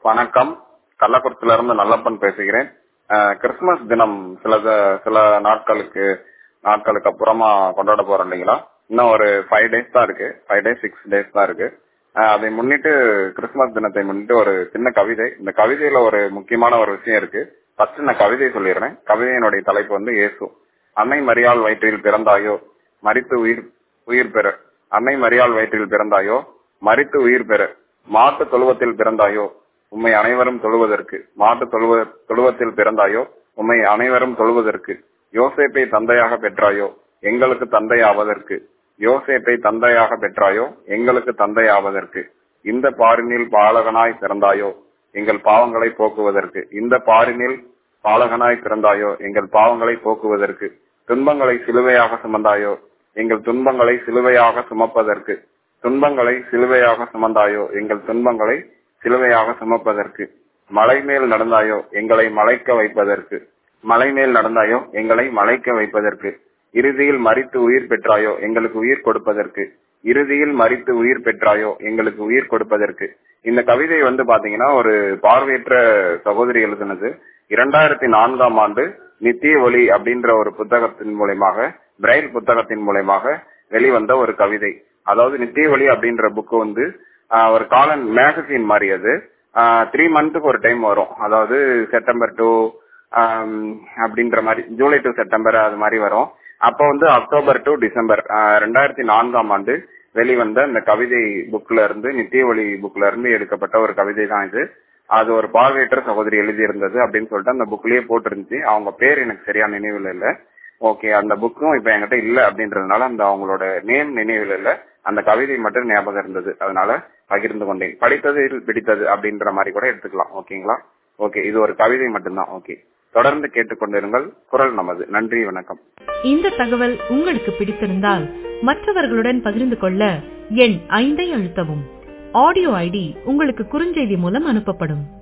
வணக்கம் கள்ளக்குறிச்சியில இருந்து நல்லப்பன் பேசுகிறேன் அஹ், கிறிஸ்துமஸ் தினம் சில த- சில நாட்களுக்கு நாட்களுக்கு அப்புறமா கொண்டாட போறோம் இல்லைங்களா இன்னும் ஒரு ஃபைவ் டேஸ் தான் இருக்கு ஃபைவ் டேஸ் சிக்ஸ் டேஸ் தான் இருக்கு அஹ், அதை முன்னிட்டு கிறிஸ்துமஸ் தினத்தை முன்னிட்டு ஒரு சின்ன கவிதை இந்த கவிதையில ஒரு முக்கியமான ஒரு விஷயம் இருக்கு ஃபர்ஸ்ட் நான் கவிதை சொல்லிடுறேன் கவிதையினுடைய தலைப்பு வந்து இயேசு அன்னை மரியாள் வயிற்றில் பிறந்தாயோ மரித்து உயிர் உயிர் பெற அன்னை மரியாள் வயிற்றில் பிறந்தாயோ மரித்து உயிர் பெற மாட்டு தொழுவத்தில் பிறந்தாயோ உம்மை அனைவரும் தொழுவதற்கு மாட்டு தொழுவ தொழுவத்தில் பிறந்தாயோ உம்மை அனைவரும் தொழுவதற்கு யோசேப்பை தந்தையாக பெற்றாயோ எங்களுக்கு தந்தை ஆவதற்கு யோசேப்பை தந்தையாக பெற்றாயோ எங்களுக்கு தந்தை ஆவதற்கு இந்த பாரினில் பாலகனாய் பிறந்தாயோ எங்கள் பாவங்களை போக்குவதற்கு இந்த பாரினில் பாலகனாய் பிறந்தாயோ எங்கள் பாவங்களை போக்குவதற்கு துன்பங்களை சிலுவையாக சுமந்தாயோ எங்கள் துன்பங்களை சிலுவையாக சுமப்பதற்கு துன்பங்களை சிலுவையாக சுமந்தாயோ எங்கள் துன்பங்களை சிலுவையாக சுமப்பதற்கு மலை மேல் நடந்தாயோ எங்களை மலைக்க வைப்பதற்கு மலை மேல் நடந்தாயோ எங்களை மலைக்க வைப்பதற்கு இறுதியில் மறித்து உயிர் பெற்றாயோ எங்களுக்கு உயிர் கொடுப்பதற்கு இறுதியில் மறித்து உயிர் பெற்றாயோ எங்களுக்கு உயிர் கொடுப்பதற்கு இந்த கவிதை வந்து பாத்தீங்கன்னா ஒரு பார்வையற்ற சகோதரி எழுதினது இரண்டாயிரத்தி நான்காம் ஆண்டு நித்திய ஒளி அப்படின்ற ஒரு புத்தகத்தின் மூலயமாக பிரைல் புத்தகத்தின் மூலயமாக வெளிவந்த ஒரு கவிதை அதாவது நித்திய ஒளி அப்படின்ற புக்கு வந்து ஆஹ், ஒரு காலன் மேகசின் மாதிரி அது த்ரீ மந்த்துக்கு ஒரு டைம் வரும் அதாவது செப்டம்பர் டு அப்படின்ற மாதிரி ஜூலை டு செப்டம்பர் அது மாதிரி வரும் அப்போ வந்து அக்டோபர் டு டிசம்பர் ஆஹ், ரெண்டாயிரத்தி நான்காம் ஆண்டு வெளிவந்த இந்த கவிதை புக்ல இருந்து நித்திய ஒளி புக்ல இருந்து எடுக்கப்பட்ட ஒரு கவிதை தான் இது அது ஒரு பார்வையற்ற சகோதரி எழுதியிருந்தது அப்படின்னு சொல்லிட்டு அந்த புக்லயே போட்டிருந்துச்சு அவங்க பேர் எனக்கு சரியா நினைவில் இல்ல ஓகே அந்த புக்கும் இப்ப என்கிட்ட இல்ல அப்படின்றதுனால அந்த அவங்களோட நேம் நினைவில் இல்ல அந்த கவிதை மட்டும் ஞாபகம் இருந்தது அதனால பகிர்ந்து கொண்டேன் படித்ததில் பிடித்தது அப்படின்ற மாதிரி கூட எடுத்துக்கலாம் ஓகேங்களா ஓகே இது ஒரு கவிதை மட்டும்தான் ஓகே தொடர்ந்து கேட்டுக்கொண்டிருங்கள் குரல் நமது நன்றி வணக்கம் இந்த தகவல் உங்களுக்கு பிடித்திருந்தால் மற்றவர்களுடன் பகிர்ந்து கொள்ள எண் ஐந்தை அழுத்தவும் ஆடியோ ஐடி உங்களுக்கு குறுஞ்செய்தி மூலம் அனுப்பப்படும்